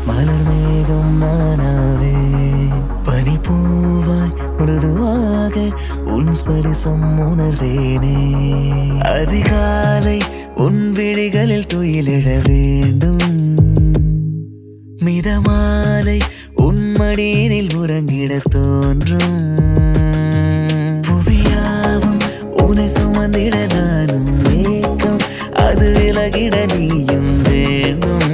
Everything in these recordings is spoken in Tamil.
மலர் மேகம் நானாவே பனிப்பூவாய் மிருதுவாக உன் ஸ்பரிசம் உணர்வேனே அதிகாலை உன் விழிகளில் துயிலிட வேண்டும் மிதமாலை உன் மடியினில் உறங்கிட தோன்றும் புவியாவும் உனை சுமந்திட நானும் ஏக்கம் அது விலகிட நீயும் வேண்டும்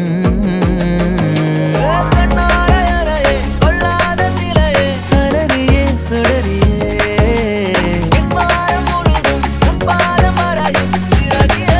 கண்ணாரையறையே, கொள்ளாத சிலையே, அலறியே, சுடரியே. என் வாரம் முழுதும் உன் பாதம் வரையும் சிறகியே.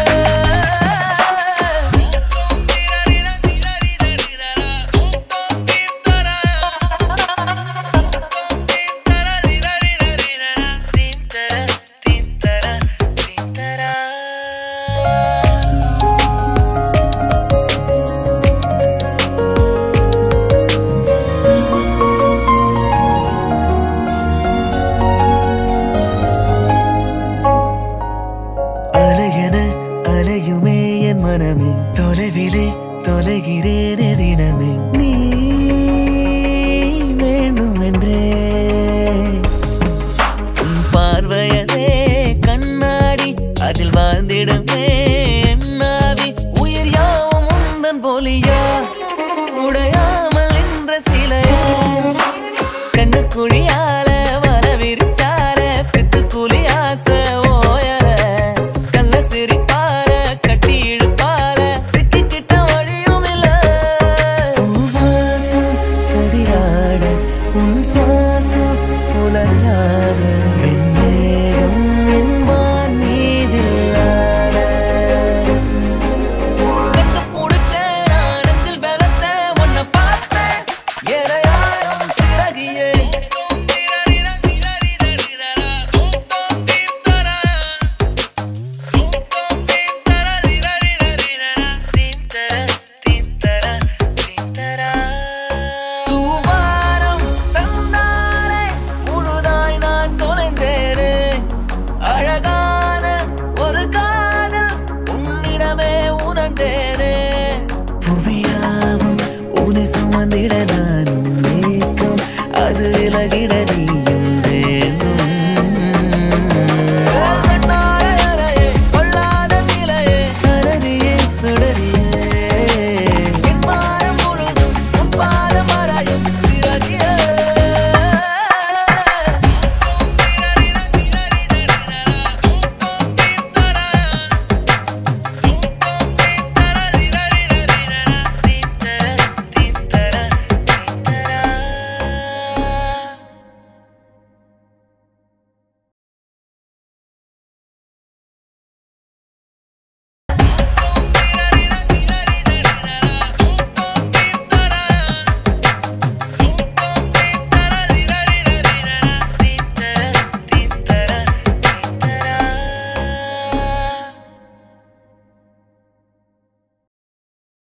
அலையென அலையுமே என் மனமே தொலைவிலே தொலைகிறேனே தினமே நீ வேண்டும் என்றே உன் பார்வையதே கண்ணாடி அதில் வாழ்ந்திடுமே என்னாவி உயிர் யாவும் உந்தன் போலியா உடையாமல் நின்ற சிலையா கண்ணு குழியால வர விரிச்சால பித்து கூலி ஆசை ஓயல கள்ள சிரிப்பால கட்டி இழுப்பால சிக்கிக்கிட்ட வழியும் இல்ல பூவாசம் சதிராட உன் சுவாசம் புலராத வெண்மேகம் என்பான் மீதில்லாத கண்டு புடிச்சேன், நான் நெஞ்சில் விதைச்சேன், உன்னை பார்த்தேன், எதையாரும் சிறகியே. தூவானம் தந்தாலே முழுதாய் நான் தொலைந்தேனே. அழகான ஒரு காதல் உன்னிடமே உணர்ந்தேனே புவியாவும் உனை சுமந்திட நானும்